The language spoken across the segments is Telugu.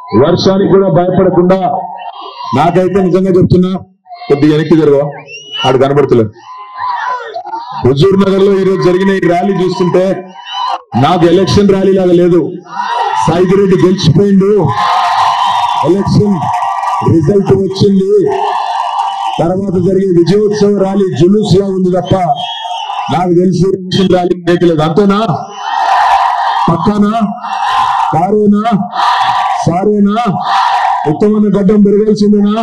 వర్షానికి కూడా భయపడకుండా నాకైతే నిజంగా చెప్తున్నా కొద్దిగా వెనక్కి జరగవా ఆడు కనబడతలేదు హుజూర్ నగర్ లో ఈరోజు జరిగిన ఈ ర్యాలీ చూస్తుంటే నాకు ఎలక్షన్ ర్యాలీ లాగా లేదు సాయిగిరెడ్డి గెలిచిపోయిండు ఎలక్షన్ రిజల్ట్ వచ్చింది తర్వాత జరిగే విజయోత్సవ ర్యాలీ జులూస్ లా ఉంది తప్ప నాకు తెలిసి ఎలక్షన్ ర్యాలీ లేదు అంతేనా పక్కానా కారేనా సారేనా ఉత్తమమైన గడ్డం పెరగాల్సిందేనా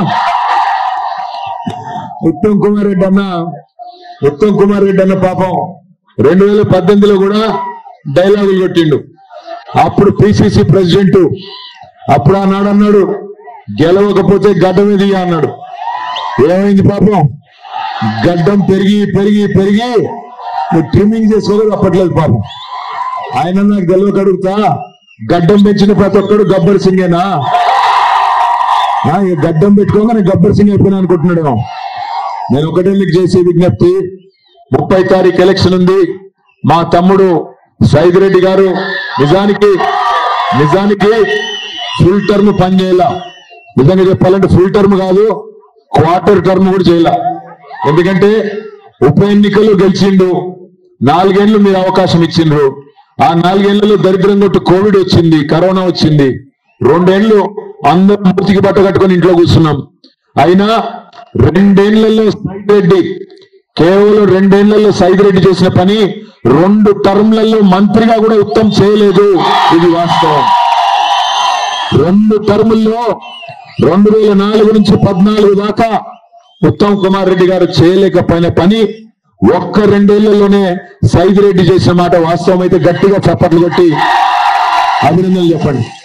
ఉత్తమ్ కుమార్ రెడ్డి అన్న ఉత్తమ్ కుమార్ రెడ్డి అన్న పాపం రెండు వేల పద్దెనిమిదిలో కూడా డైలాగులు కొట్టిండు అప్పుడు పిసిసి ప్రెసిడెంట్ అప్పుడు ఆనాడు అన్నాడు గెలవకపోతే గడ్డం ఇది అన్నాడు ఏమైంది పాపం గడ్డం పెరిగి పెరిగి పెరిగి నువ్వు ట్రిమ్మింగ్ చేసుకోలేదు అప్పట్లేదు పాపం ఆయన నాకు గెలవక అడుగుతా గడ్డం పెంచిన ప్రతి ఒక్కడు గబ్బర్ సింగేనా ఆ, ఈ గడ్డం పెట్టుకోగానే గబ్బర్ సింగ్ అయిపోయినా అనుకుంటున్నాడు నేను ఒకటే మీకు చేసే విజ్ఞప్తి ముప్పై తారీఖు ఎలక్షన్ ఉంది మా తమ్ముడు సైద్ రెడ్డి గారు నిజానికి నిజానికి ఫుల్ టర్మ్ పని చేయాల నిజంగా చెప్పాలంటే ఫుల్ టర్మ్ కాదు క్వార్టర్ టర్మ్ కూడా చేయాల ఎందుకంటే ఉప ఎన్నికలు గెలిచిండు నాలుగేళ్లు మీరు అవకాశం ఇచ్చిండ్రు ఆ నాలుగేళ్లలో దరిద్రం కొట్టు కోవిడ్ వచ్చింది కరోనా వచ్చింది రెండేళ్లు అందరం మూతికి బట్ట కట్టుకొని ఇంట్లో కూర్చున్నాం అయినా రెండేళ్లలో సైద్ రెడ్డి కేవలం రెండేళ్లలో సైద్ రెడ్డి చేసిన పని రెండు టర్మ్లలో మంత్రిగా కూడా ఉత్తమ్ చేయలేదు ఇది వాస్తవం రెండు టర్ముల్లో రెండు వేల నాలుగు నుంచి పద్నాలుగు దాకా ఉత్తమ్ కుమార్ రెడ్డి గారు చేయలేకపోయిన పని ఒక్క రెండేళ్లలోనే సైద్ రెడ్డి చేసిన మాట వాస్తవం అయితే గట్టిగా చప్పట్లు కొట్టి అభినందనలు చెప్పండి